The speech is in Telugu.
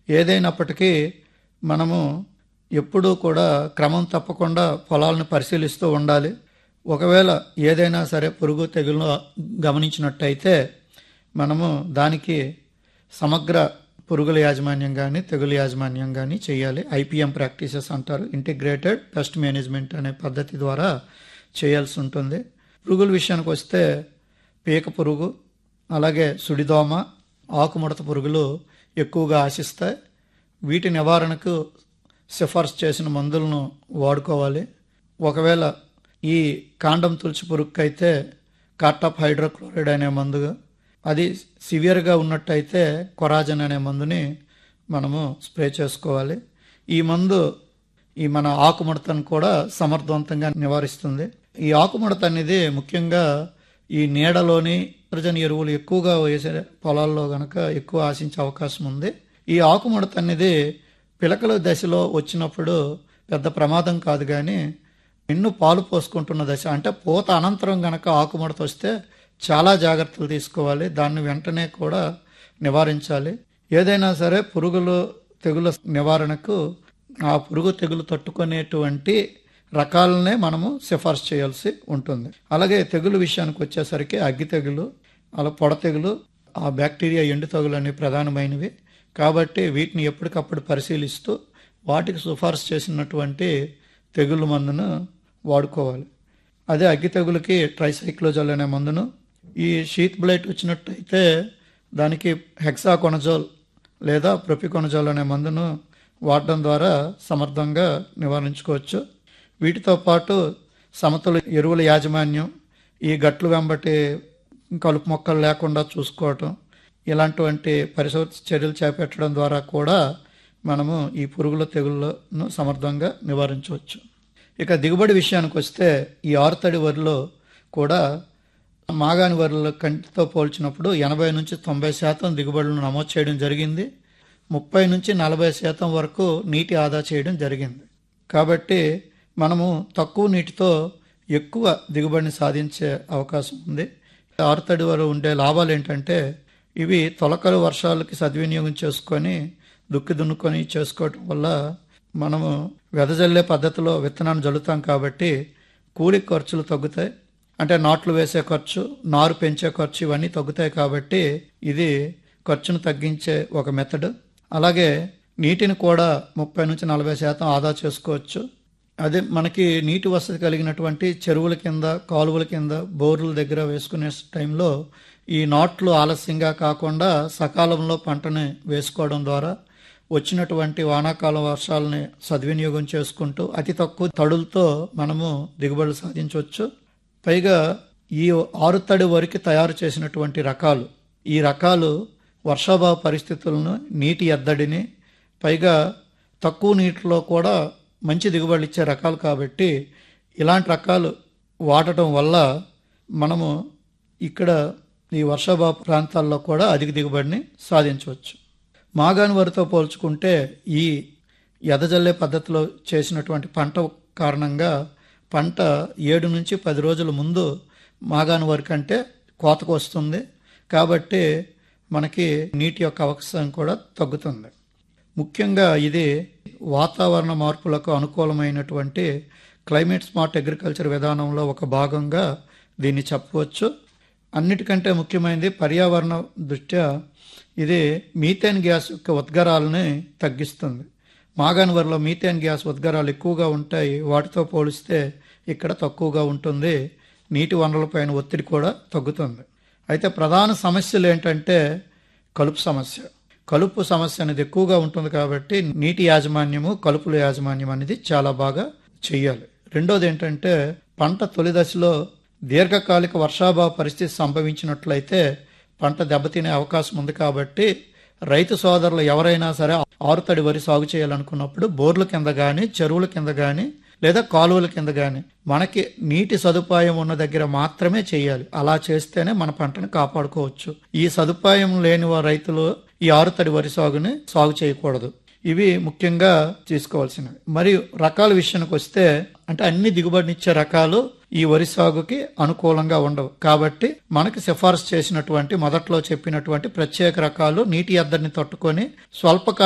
ఏదైనప్పటికీ మనము ఎప్పుడూ కూడా క్రమం తప్పకుండా పొలాలను పరిశీలిస్తూ ఉండాలి ఒకవేళ ఏదైనా సరే పురుగు తెగులు గమనించినట్టయితే మనము దానికి సమగ్ర పురుగుల యాజమాన్యం కానీ తెగులు యాజమాన్యం కానీ చేయాలి ఐపీఎం ప్రాక్టీసెస్ అంటారు ఇంటిగ్రేటెడ్ పెస్ట్ మేనేజ్మెంట్ అనే పద్ధతి ద్వారా చేయాల్సి ఉంటుంది పురుగుల విషయానికి వస్తే పీక పురుగు అలాగే సుడిదోమ ఆకుముడత పురుగులు ఎక్కువగా ఆశిస్తాయి వీటి నివారణకు సిఫార్సు చేసిన మందులను వాడుకోవాలి ఒకవేళ ఈ కాండం తులసి పురుగుకైతే కార్టాప్ హైడ్రోక్లోరైడ్ అనే మందు అది సివియర్గా ఉన్నట్టయితే కొరాజన్ అనే మందుని మనము స్ప్రే చేసుకోవాలి ఈ మందు ఈ మన ఆకుముడతను కూడా సమర్థవంతంగా నివారిస్తుంది ఈ ఆకుముడత అనేది ముఖ్యంగా ఈ నీడలోని నత్రజని ఎరువులు ఎక్కువగా వేసే పొలాల్లో గనక ఎక్కువ ఆశించే అవకాశం ఉంది ఈ ఆకుముడత అనేది పిలకల దశలో వచ్చినప్పుడు పెద్ద ప్రమాదం కాదు కానీ నిన్ను పాలు పోసుకుంటున్న దశ అంటే పూత అనంతరం గనక ఆకుముడత వస్తే చాలా జాగ్రత్తలు తీసుకోవాలి దాన్ని వెంటనే కూడా నివారించాలి ఏదైనా సరే పురుగులు తెగుల నివారణకు ఆ పురుగు తెగులు తట్టుకునేటువంటి రకాలనే మనము సిఫార్సు చేయాల్సి ఉంటుంది అలాగే తెగులు విషయానికి వచ్చేసరికి అగ్గి తెగులు అలా పొడ తెగులు ఆ బ్యాక్టీరియా ఎండు తెగులు అనేవి ప్రధానమైనవి కాబట్టి వీటిని ఎప్పటికప్పుడు పరిశీలిస్తూ వాటికి సిఫార్సు చేసినటువంటి తెగులు మందును వాడుకోవాలి అదే అగ్గి తెగులకి ట్రైసైక్లోజల్ అనే మందును ఈ షీత్ బ్లైట్ వచ్చినట్టయితే దానికి హెక్సాకొనజోల్ లేదా ప్రొపికొనజోల్ అనే మందును వాడడం ద్వారా సమర్థంగా నివారించుకోవచ్చు వీటితో పాటు సమతుల ఎరువుల యాజమాన్యం ఈ గట్లు వెంబటి కలుపు మొక్కలు లేకుండా చూసుకోవటం ఇలాంటివంటి పరిశోధ చర్యలు చేపట్టడం ద్వారా కూడా మనము ఈ పురుగుల తెగుళ్లను సమర్థంగా నివారించవచ్చు ఇక దిగుబడి విషయానికి వస్తే ఈ ఆరుతడి వరిలో కూడా మాగాని వరిలో కంటితో పోల్చినప్పుడు ఎనభై నుంచి తొంభై శాతం దిగుబడులను నమోదు చేయడం జరిగింది ముప్పై నుంచి నలభై శాతం వరకు నీటి ఆదా చేయడం జరిగింది కాబట్టి మనము తక్కువ నీటితో ఎక్కువ దిగుబడిని సాధించే అవకాశం ఉంది ఆరుతడి వరకు ఉండే లాభాలు ఏంటంటే ఇవి తొలకలు వర్షాలకి సద్వినియోగం చేసుకొని దుక్కి దున్నుకొని చేసుకోవటం వల్ల మనము వెదజల్లే పద్ధతిలో విత్తనాన్ని జల్లుతాం కాబట్టి కూలి ఖర్చులు తగ్గుతాయి అంటే నాట్లు వేసే ఖర్చు నారు పెంచే ఖర్చు ఇవన్నీ తగ్గుతాయి కాబట్టి ఇది ఖర్చును తగ్గించే ఒక మెథడ్ అలాగే నీటిని కూడా ముప్పై నుంచి నలభై శాతం ఆదా చేసుకోవచ్చు అదే మనకి నీటి వసతి కలిగినటువంటి చెరువుల కింద కాలువల కింద బోర్ల దగ్గర వేసుకునే టైంలో ఈ నాట్లు ఆలస్యంగా కాకుండా సకాలంలో పంటని వేసుకోవడం ద్వారా వచ్చినటువంటి వానాకాలం వర్షాలని సద్వినియోగం చేసుకుంటూ అతి తక్కువ తడులతో మనము దిగుబడులు సాధించవచ్చు పైగా ఈ ఆరుతడి వరకు తయారు చేసినటువంటి రకాలు ఈ రకాలు వర్షాభావ పరిస్థితులను నీటి ఎద్దడిని పైగా తక్కువ నీటిలో కూడా మంచి దిగుబడులు ఇచ్చే రకాలు కాబట్టి ఇలాంటి రకాలు వాడటం వల్ల మనము ఇక్కడ ఈ వర్షాభావ ప్రాంతాల్లో కూడా అధిక దిగుబడిని సాధించవచ్చు మాగాని వరితో పోల్చుకుంటే ఈ ఎదజల్లే పద్ధతిలో చేసినటువంటి పంట కారణంగా పంట ఏడు నుంచి పది రోజుల ముందు మాగాని వరి కంటే కోతకు వస్తుంది కాబట్టి మనకి నీటి యొక్క అవకాశం కూడా తగ్గుతుంది ముఖ్యంగా ఇది వాతావరణ మార్పులకు అనుకూలమైనటువంటి క్లైమేట్ స్మార్ట్ అగ్రికల్చర్ విధానంలో ఒక భాగంగా దీన్ని చెప్పవచ్చు అన్నిటికంటే ముఖ్యమైనది పర్యావరణ దృష్ట్యా ఇది మీథేన్ గ్యాస్ యొక్క ఉద్గారాలని తగ్గిస్తుంది మాగాన్ వరిలో మీథేన్ గ్యాస్ ఉద్గారాలు ఎక్కువగా ఉంటాయి వాటితో పోలిస్తే ఇక్కడ తక్కువగా ఉంటుంది నీటి వనరులపైన ఒత్తిడి కూడా తగ్గుతుంది అయితే ప్రధాన సమస్యలు ఏంటంటే కలుపు సమస్య కలుపు సమస్య అనేది ఎక్కువగా ఉంటుంది కాబట్టి నీటి యాజమాన్యము కలుపుల యాజమాన్యం అనేది చాలా బాగా చెయ్యాలి రెండోది ఏంటంటే పంట తొలి దశలో దీర్ఘకాలిక వర్షాభావ పరిస్థితి సంభవించినట్లయితే పంట దెబ్బతినే అవకాశం ఉంది కాబట్టి రైతు సోదరులు ఎవరైనా సరే ఆరుతడి వరి సాగు చేయాలనుకున్నప్పుడు బోర్ల కింద కానీ చెరువుల కింద కానీ లేదా కాలువల కింద కానీ మనకి నీటి సదుపాయం ఉన్న దగ్గర మాత్రమే చేయాలి అలా చేస్తేనే మన పంటను కాపాడుకోవచ్చు ఈ సదుపాయం లేని రైతులు ఈ ఆరుతడి వరి సాగుని సాగు చేయకూడదు ఇవి ముఖ్యంగా తీసుకోవాల్సినవి మరియు రకాల విషయానికి వస్తే అంటే అన్ని దిగుబడినిచ్చే రకాలు ఈ వరి సాగుకి అనుకూలంగా ఉండవు కాబట్టి మనకి సిఫార్సు చేసినటువంటి మొదట్లో చెప్పినటువంటి ప్రత్యేక రకాలు నీటి ఎద్దడిని తట్టుకొని స్వల్ప